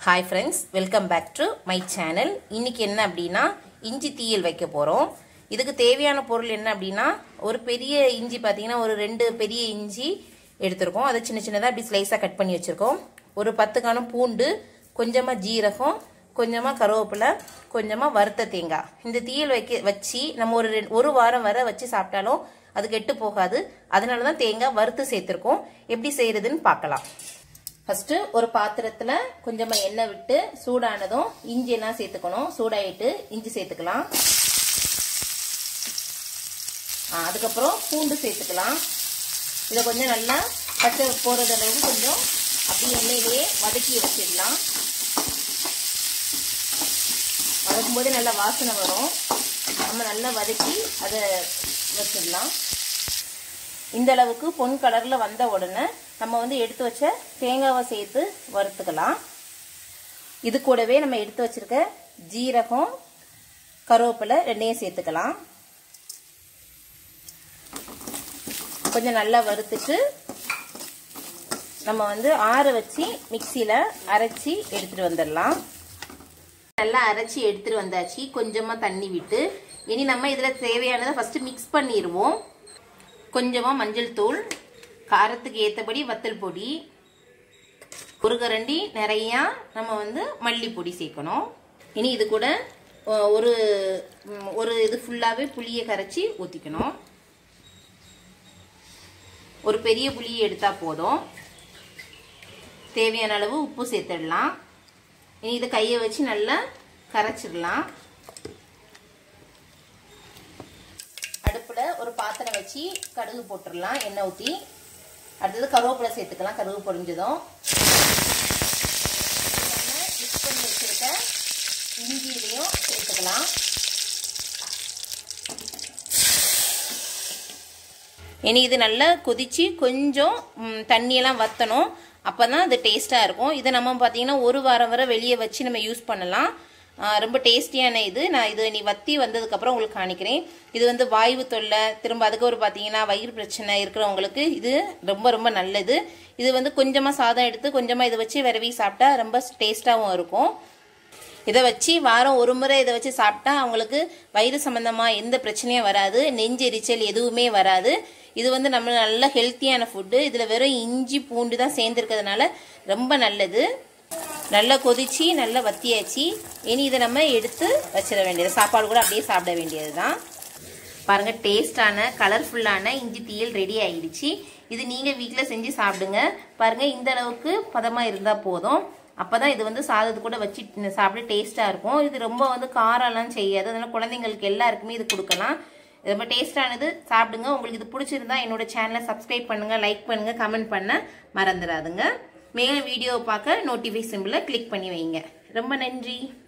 hi friends welcome back to my channel இன்னைக்கு என்ன அப்படின்னா இஞ்சி தீயல் வைக்க போகிறோம் இதுக்கு தேவையான பொருள் என்ன அப்படின்னா ஒரு பெரிய இஞ்சி பார்த்தீங்கன்னா ஒரு ரெண்டு பெரிய இஞ்சி எடுத்திருக்கோம் அதை சின்ன சின்னதாக இப்படி ஸ்லைஸாக கட் பண்ணி வச்சுருக்கோம் ஒரு பத்து கணம் பூண்டு கொஞ்சமாக ஜீரகம் கொஞ்சமாக கருவேப்பிலை கொஞ்சமாக வறுத்த தேங்காய் இந்த தீயல் வைக்க வச்சு நம்ம ஒரு ரெண்டு- ஒரு வாரம் வரை வச்சு சாப்பிட்டாலும் அது கெட்டு போகாது அதனால தான் தேங்காய் வறுத்து சேர்த்துருக்கோம் எப்படி செய்யறதுன்னு பார்க்கலாம் ஃபர்ஸ்ட் ஒரு பாத்திரத்துல கொஞ்சமா எண்ணெய் விட்டு சூடானதும் இஞ்சி எல்லாம் சேர்த்துக்கணும் சூடாயிட்டு இஞ்சி சேர்த்துக்கலாம் ஆ, அதுக்கப்புறம் பூண்டு சேர்த்துக்கலாம் இதை கொஞ்சம் நல்லா பச்சை போறது அளவுக்கு கொஞ்சம் அப்படியே எண்ணெயிலேயே வதக்கி வச்சிடலாம் வதக்கும் போது நல்லா வாசனை வரும் நம்ம நல்லா வதக்கி அதை வச்சிடலாம் இந்த அளவுக்கு பொன் கலர்ல வந்த உடனே நம்ம வந்து எடுத்து வச்ச தேங்காவை சேர்த்து வறுத்துக்கலாம் இது கூடவே நம்ம எடுத்து வச்சிருக்க ஜீரகம் கருவேப்பிலை ரெண்டையும் சேர்த்துக்கலாம் கொஞ்சம் நல்லா வறுத்துட்டு நம்ம வந்து ஆற வச்சு மிக்சியில அரைச்சி எடுத்துட்டு வந்துடலாம் நல்லா அரைச்சி எடுத்துட்டு வந்தாச்சு கொஞ்சமா தண்ணி விட்டு இனி நம்ம இதுல தேவையானதை ஃபர்ஸ்ட் மிக்ஸ் பண்ணிடுவோம் கொஞ்சமா மஞ்சள் தூள் காரத்துக்கு ஏற்றபடி வத்தல் பொடி ஒரு கரண்டி நிறையா நம்ம வந்து மல்லிப்பொடி சேர்க்கணும் இனி இது கூட அஹ், ஒரு ம், ஒரு இது ஃபுல்லாகவே புளியை கரைச்சி ஊற்றிக்கணும் ஒரு பெரிய புளியை எடுத்தால் போதும் தேவையான அளவு உப்பு சேர்த்துடலாம் இனி இதை கையை வச்சு நல்லா கரைச்சிடலாம் அடுப்பில் ஒரு பாத்திரம் வச்சு கடுகு போட்டுடலாம் எண்ணெய் ஊற்றி அடுத்தது கருவேப்பிலை சேர்த்துக்கலாம் கருவு பொரிஞ்சதும் நம்ம மிக்ஸ் பண்ணி வச்சுருக்க இஞ்சியிலையும் சேர்த்துக்கலாம் இனி இது நல்லா கொதிச்சு கொஞ்சம் ம், தண்ணியெல்லாம் வற்றணும் அப்போ தான் அது டேஸ்ட்டாக இருக்கும் இதை நம்ம பார்த்தீங்கன்னா ஒரு வாரம் வரை வெளியே வச்சு நம்ம யூஸ் பண்ணலாம் ஆ, ரொம்ப டேஸ்டியான இது நான் இது நீ வத்தி வந்ததுக்கப்புறம் உங்களுக்கு காணிக்கிறேன் இது வந்து வாய்வு தொல்லை திரும்ப அதுக்கு ஒரு பார்த்தீங்கன்னா வயிறு பிரச்சனை இருக்கிறவங்களுக்கு இது ரொம்ப ரொம்ப நல்லது இது வந்து கொஞ்சமாக சாதம் எடுத்து கொஞ்சமாக இதை வச்சு விரவி சாப்பிட்டா ரொம்ப டேஸ்ட்டாகவும் இருக்கும் இதை வச்சு வாரம் ஒரு முறை இதை வச்சு சாப்பிட்டா அவங்களுக்கு வயிறு சம்பந்தமாக எந்த பிரச்சனையும் வராது நெஞ்செரிச்சல் எதுவுமே வராது இது வந்து நம்ம நல்ல ஹெல்த்தியான ஃபுட்டு இதில் வெறும் இஞ்சி பூண்டு தான் சேர்ந்துருக்கிறதுனால ரொம்ப நல்லது நல்லா கொதிச்சு நல்லா வத்தியாச்சு இனி இதை நம்ம எடுத்து வச்சிட வேண்டியது சாப்பாடு கூட அப்படியே சாப்பிட வேண்டியது தான் பாருங்க டேஸ்டான கலர்ஃபுல்லான இஞ்சி தீயல் ரெடி ஆயிடுச்சு இது நீங்க வீட்டில் செஞ்சு சாப்பிடுங்க பாருங்க இந்த அளவுக்கு பதமா இருந்தா போதும் அப்பதான் இது வந்து சாதத்து கூட வச்சு சாப்பிட டேஸ்டா இருக்கும் இது ரொம்ப வந்து காரம்லாம் செய்யாது அதனால குழந்தைங்களுக்கு எல்லாருக்குமே இது கொடுக்கலாம் இது ரொம்ப டேஸ்டானது சாப்பிடுங்க உங்களுக்கு இது பிடிச்சிருந்தா என்னோட சேனலை சப்ஸ்கிரைப் பண்ணுங்க லைக் பண்ணுங்க கமெண்ட் பண்ண மறந்துடாதுங்க மேலும் வீடியோவை பார்க்க நோட்டிஃபை சிம்பிளை கிளிக் பண்ணி வைங்க ரொம்ப நன்றி